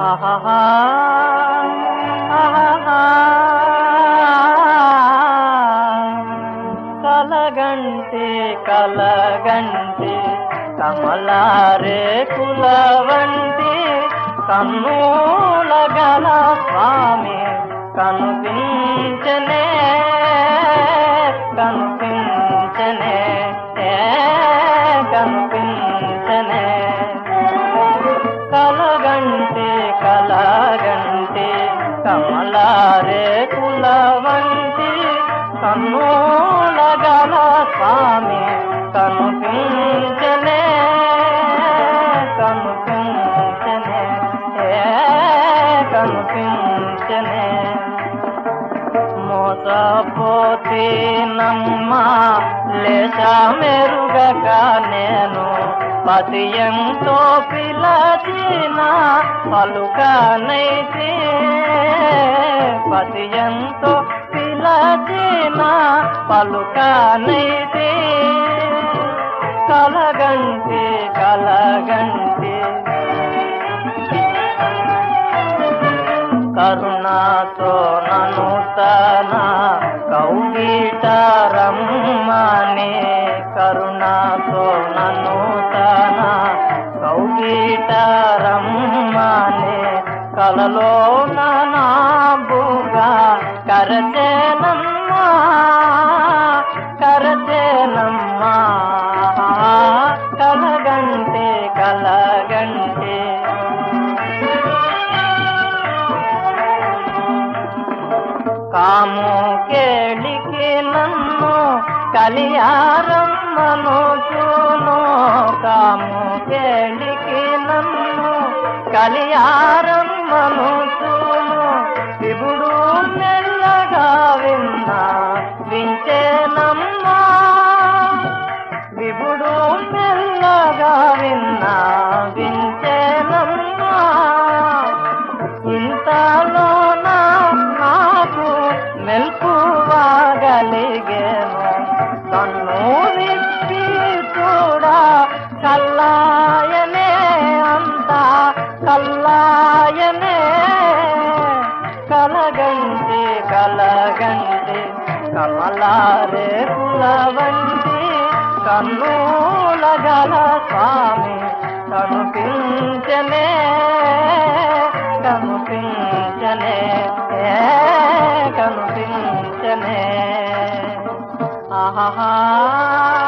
ఆహాహా, ఆహాహా. కలగంటి కలగంటి కమలారే కుల వంటి కన్నుల గల స్వామి కనిపించనే కనిపించనే ఏ కనిపించనే కలగంటి కలగంటి కమలారే కుల వంటి కన్నుల గల స్వామి కనిపించనే కనిపించనే ఏ కనిపించనే మోసపోతేనమ్మా లేచ మెరుగక నేను పతియంతో పిలచిన పలుకనైతే పతియంతో పిలచిన పలుకనైతే కలగంటి కలగంటి కరుణాతో నను తన కౌగిట రమ్మనే కరుణాతో నన్ను తన కౌగిట రమ్మనే కలలో నాబుగా కరచేనమ్మా కరచేనమ్మా కలగంటే కలగంటే కాము కేళికి నన్ను కలియారమ్మను చూను కాము కేళికి నన్ను కలియారమ్మను చూను విభుడు మెల్లగా విన్నా వించేనమ్మా విభుడు మెల్లగా విన్నా వించేనమ్మా ఇంతలోన నాకు మెల్పువాగలిగేను కన్ను విప్పి చూడ కల్లాయనే అంత కల్లాయనే కలగంటి కలగంటి కమలారే కులవంటి కన్నుల గల స్వామి కనిపించనే కనిపించనే ఏ కనిపించనే ఆహా